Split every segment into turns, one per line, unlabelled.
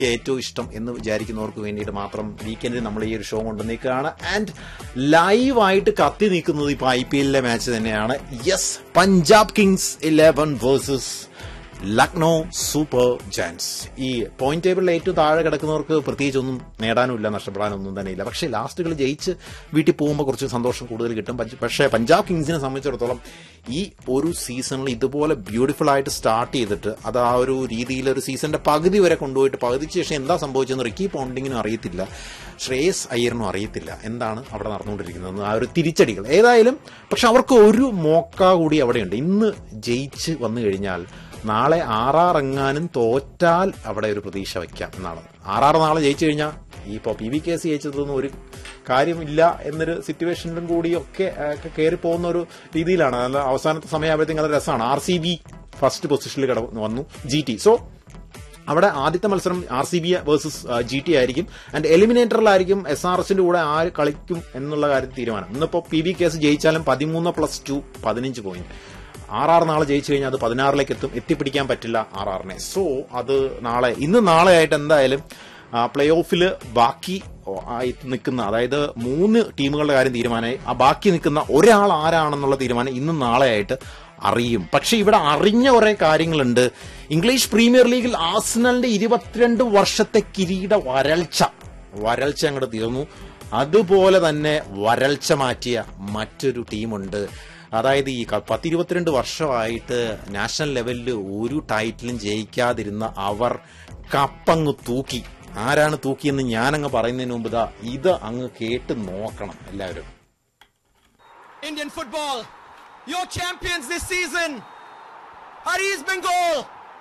ഏറ്റവും ഇഷ്ടം എന്ന് വിചാരിക്കുന്നവർക്ക് വേണ്ടിയിട്ട് മാത്രം വീക്കെൻഡിൽ നമ്മൾ ഈ ഒരു ഷോ കൊണ്ടുവന്നേക്കുകയാണ് ആൻഡ് ലൈവായിട്ട് കത്തി നിൽക്കുന്നത് ഇപ്പോൾ ഐ പി എല്ലിലെ മാച്ച് തന്നെയാണ് yes Punjab Kings Eleven versus Lucknow Super Giants ഈ പോയിന്റ് ടേബിളിൽ ഏറ്റവും താഴെ കിടക്കുന്നവർക്ക് പ്രത്യേകിച്ചൊന്നും നേടാനുമില്ല നഷ്ടപ്പെടാനൊന്നും തന്നെ ഇല്ല പക്ഷേ ലാസ്റ്റുകൾ ജയിച്ച് വീട്ടിൽ പോകുമ്പോൾ കുറച്ച് സന്തോഷം കൂടുതൽ കിട്ടും പഞ്ച- പക്ഷേ പഞ്ചാബ് കിങ്സിനെ സംബന്ധിച്ചിടത്തോളം ഈ ഒരു സീസണിൽ ഇതുപോലെ ബ്യൂട്ടിഫുൾ ആയിട്ട് സ്റ്റാർട്ട് ചെയ്തിട്ട് അത് ആ ഒരു രീതിയിൽ ഒരു സീസണിന്റെ പകുതി വരെ കൊണ്ടുപോയിട്ട് പകുതിക്ക് ശേഷം എന്താ സംഭവിച്ചതെന്ന് റിക്കി പോണ്ടിങ്ങിനും അറിയത്തില്ല ശ്രേയസ് അയ്യറിനും അറിയത്തില്ല എന്താണ് അവിടെ നടന്നുകൊണ്ടിരിക്കുന്നത് ആ ഒരു തിരിച്ചടികൾ ഏതായാലും പക്ഷെ അവർക്ക് ഒരു മോക്ക കൂടി അവിടെയുണ്ട് ഇന്ന് ജയിച്ച് വന്നു കഴിഞ്ഞാൽ നാളെ ആറാറെങ്ങാനും തോറ്റാൽ അവിടെ ഒരു പ്രതീക്ഷ വയ്ക്കാം എന്നാണ് ആറാറ് നാളെ ജയിച്ചു കഴിഞ്ഞാൽ ഈ ഇപ്പോൾ പി വി കെ സി ജയിച്ചതൊന്നും ഒരു കാര്യമില്ല എന്നൊരു സിറ്റുവേഷനിലും കൂടിയൊക്കെ ഒക്കെ കയറി പോകുന്ന ഒരു രീതിയിലാണ് നല്ല അവസാനത്തെ സമയമാകുമ്പോഴത്തേക്കും അത് രസമാണ് ആർ സി ബി ഫസ്റ്റ് പൊസിഷനിൽ കട വന്നു ജി ടി സോ അവിടെ ആദ്യത്തെ മത്സരം R C B versus G T ആയിരിക്കും ആൻഡ് എലിമിനേറ്ററിലായിരിക്കും എസ് ആർ എസിന്റെ കൂടെ ആര് കളിക്കും എന്നുള്ള കാര്യത്തിൽ തീരുമാനം ഇന്നിപ്പോൾ പി ബി കേസ് ജയിച്ചാലും പതിമൂന്ന് പ്ലസ് ടു പതിനഞ്ച് പോയിന്റ് ആർ ആർ നാളെ ജയിച്ചു കഴിഞ്ഞാൽ അത് പതിനാറിലേക്ക് എത്തും എത്തിപ്പിടിക്കാൻ പറ്റില്ല ആർ ആറിനെ സോ അത് നാളെ ഇന്ന് നാളെ ആയിട്ട് എന്തായാലും പ്ലേ ഓഫിൽ ബാക്കി ആയി നിൽക്കുന്ന അതായത് മൂന്ന് ടീമുകളുടെ കാര്യം തീരുമാനമായി ആ ബാക്കി നിൽക്കുന്ന ഒരാൾ ആരാണെന്നുള്ള തീരുമാനം ഇന്നും നാളെ ആയിട്ട് അറിയും പക്ഷെ ഇവിടെ അറിഞ്ഞ കുറെ കാര്യങ്ങളുണ്ട് ഇംഗ്ലീഷ് പ്രീമിയർ ലീഗിൽ ആസ്നലിന്റെ ഇരുപത്തിരണ്ട് വർഷത്തെ കിരീട വരൾച്ച വരൾച്ച അങ്ങോട്ട് തീർന്നു അതുപോലെ തന്നെ വരൾച്ച മാറ്റിയ മറ്റൊരു ടീമുണ്ട് അതായത് ഈ ക- പത്തിരുപത്തിരണ്ട് വർഷമായിട്ട് നാഷണൽ ലെവലിൽ ഒരു ടൈറ്റിലും ജയിക്കാതിരുന്ന അവർ കപ്പങ്ങ് തൂക്കി ആരാണ് തൂക്കിയെന്ന് ഞാനങ്ങ് പറയുന്നതിന് മുമ്പ് ഇതാ ഇത് അങ്ങ് കേട്ട് നോക്കണം എല്ലാവരും
Indian football, your champions this season are East Bengal.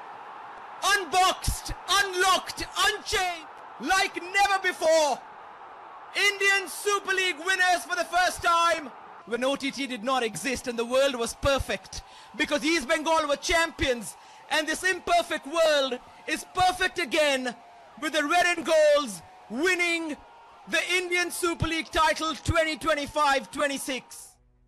Unboxed, unlocked, unchained like never before. Indian Super League winners for the first time when OTT did not exist and the world was perfect because East Bengal were champions and this imperfect world is perfect again with the red and golds winning the Indian Super League title 2025-26.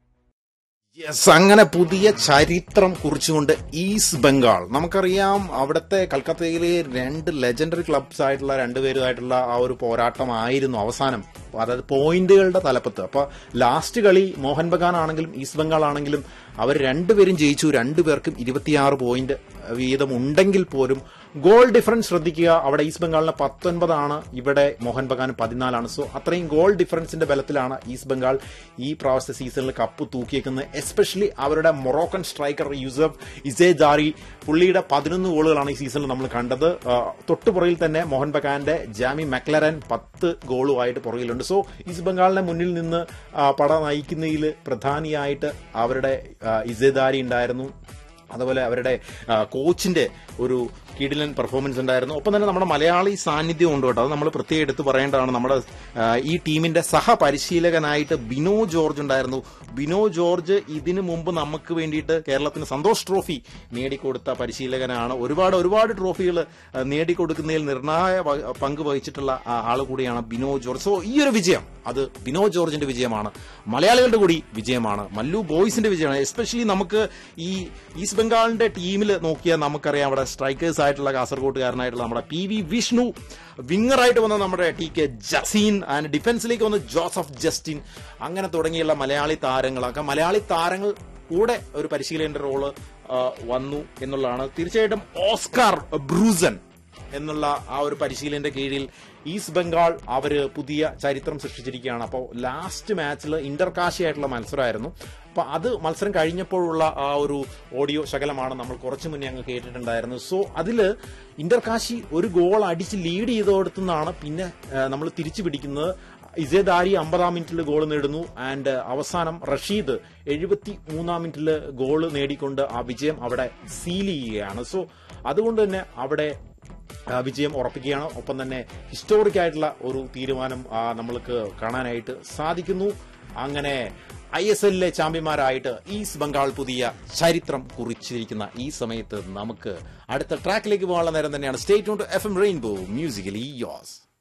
Yes അങ്ങനെ പുതിയ ചരിത്രം കുറിച്ചുകൊണ്ട് east Bengal നമുക്കറിയാം അവിടുത്തെ കൽക്കത്തയിലെ രണ്ട് legendary clubs ആയിട്ടുള്ള രണ്ടുപേരുമായിട്ടുള്ള ആ ഒരു പോരാട്ടമായിരുന്നു അവസാനം അതായത് പോയിന്റുകളുടെ തലപ്പത്ത് അപ്പൊ ലാസ്റ്റ് കളി മോഹൻ ബഗാൻ ആണെങ്കിലും ഈസ്റ്റ് ബംഗാൾ ആണെങ്കിലും അവർ രണ്ടുപേരും ജയിച്ചു രണ്ടുപേർക്കും ഇരുപത്തിയാറ് പോയിന്റ് വീതം ഉണ്ടെങ്കിൽ പോലും ഗോൾ ഡിഫറൻസ് ശ്രദ്ധിക്കുക അവിടെ ഈസ്റ്റ് ബംഗാളിന് പത്തൊൻപതാണ് ഇവിടെ മോഹൻ ബഗാൻ പതിനാലാണ് സോ അത്രയും ഗോൾ ഡിഫറൻസിന്റെ ബലത്തിലാണ് ഈസ്റ്റ് ബംഗാൾ ഈ പ്രാവശ്യത്തെ സീസണിൽ കപ്പ് തൂക്കിയേക്കുന്നത് എസ്പെഷ്യലി അവരുടെ Moroccan striker Youssef Ezzejjari പുള്ളിയുടെ പതിനൊന്ന് ഗോളുകളാണ് ഈ സീസണിൽ നമ്മൾ കണ്ടത് ആ, തൊട്ടുപുറകിൽ തന്നെ മോഹൻ ബഗാന്റെ ജാമി മക്ലറൻ പത്ത് ഗോളുമായിട്ട് പുറകിലുണ്ട് സോ ഈസ്റ്റ് ബംഗാളിനെ മുന്നിൽ നിന്ന് ആ, പട നയിക്കുന്നതിൽ പ്രധാനിയായിട്ട് അവരുടെ ആ, ഇസേദാരി ഉണ്ടായിരുന്നു അതുപോലെ അവരുടെ ആ, കോച്ചിന്റെ ഒരു കിടിലൻ പെർഫോമൻസ് ഉണ്ടായിരുന്നു ഒപ്പം തന്നെ നമ്മുടെ മലയാളി സാന്നിധ്യം ഉണ്ട് കേട്ടോ അത് നമ്മൾ പ്രത്യേകം എടുത്ത് പറയേണ്ടതാണ് നമ്മുടെ ആ, ഈ ടീമിന്റെ സഹപരിശീലകനായിട്ട് ബിനോ ജോർജ് ഉണ്ടായിരുന്നു ബിനോ ജോർജ് ഇതിനു മുമ്പ് നമുക്ക് വേണ്ടിയിട്ട് കേരളത്തിന് സന്തോഷ് ട്രോഫി നേടിക്കൊടുത്ത പരിശീലകനാണ് ഒരുപാട് ഒരുപാട് ട്രോഫികൾ നേടിക്കൊടുക്കുന്നതിൽ നിർണായ വ- പങ്ക് വഹിച്ചിട്ടുള്ള ആ, ആള് കൂടിയാണ് ബിനോ ജോർജ് സോ ഈ ഒരു വിജയം അത് ബിനോ ജോർജിന്റെ വിജയമാണ് മലയാളികളുടെ കൂടി വിജയമാണ് മല്ലു ബോയ്സിന്റെ വിജയമാണ് എസ്പെഷ്യലി നമുക്ക് ഈ ഈസ്റ്റ് ബംഗാളിന്റെ ടീമിൽ നോക്കിയാൽ നമുക്കറിയാം അവിടെ സ്ട്രൈക്കേഴ്സ് ആയിട്ടുള്ള കാസർഗോട്ടുകാരനായിട്ടുള്ള നമ്മുടെ പി വി വിഷ്ണു വിങ്ങറായിട്ട് വന്ന നമ്മുടെ ടി കെ ജസീൻ ആൻഡ് ഡിഫൻസിലേക്ക് വന്ന ജോസഫ് ജസ്റ്റിൻ അങ്ങനെ തുടങ്ങിയുള്ള മലയാളി താരങ്ങളൊക്കെ മലയാളി താരങ്ങൾ കൂടെ ഒരു പരിശീലകന്റെ റോള് ആ, വന്നു എന്നുള്ളതാണ് തീർച്ചയായിട്ടും ഓസ്കാർ ബ്രൂസൻ എന്നുള്ള ആ ഒരു പരിശീലന്റെ കീഴിൽ ഈസ്റ്റ് ബംഗാൾ അവര് പുതിയ ചരിത്രം സൃഷ്ടിച്ചിരിക്കുകയാണ് അപ്പോൾ ലാസ്റ്റ് മാച്ചിൽ ഇന്റർകാശിയായിട്ടുള്ള മത്സരമായിരുന്നു അപ്പൊ അത് മത്സരം കഴിഞ്ഞപ്പോഴുള്ള ആ ഒരു ഓഡിയോ ശകലമാണ് നമ്മൾ കുറച്ചു മുന്നേ അങ്ങ് കേട്ടിട്ടുണ്ടായിരുന്നു സോ അതില് ഇന്റർകാശി ഒരു ഗോൾ അടിച്ച് ലീഡ് ചെയ്തോടത്തുനിന്നാണ് പിന്നെ നമ്മൾ തിരിച്ചു പിടിക്കുന്നത് ഇസേദാരി അമ്പതാം മിനിറ്റിൽ ഗോൾ നേടുന്നു ആൻഡ് അവസാനം റഷീദ് എഴുപത്തി മൂന്നാം മിനിറ്റിൽ ഗോൾ നേടിക്കൊണ്ട് ആ വിജയം അവിടെ സീൽ ചെയ്യുകയാണ് സോ അതുകൊണ്ട് തന്നെ അവിടെ ആ, വിജയം ഉറപ്പിക്കുകയാണ് ഒപ്പം തന്നെ ഹിസ്റ്റോറിക് ആയിട്ടുള്ള ഒരു തീരുമാനം ആ, നമ്മൾക്ക് കാണാനായിട്ട് സാധിക്കുന്നു അങ്ങനെ ഐ എസ് എല്ലിലെ ചാമ്പ്യന്മാരായിട്ട് ഈസ്റ്റ് ബംഗാൾ പുതിയ ചരിത്രം കുറിച്ചിരിക്കുന്ന ഈ സമയത്ത് നമുക്ക് അടുത്ത ട്രാക്കിലേക്ക് പോകാനുള്ള നേരം തന്നെയാണ് state to F M Rainbow musically യോസ്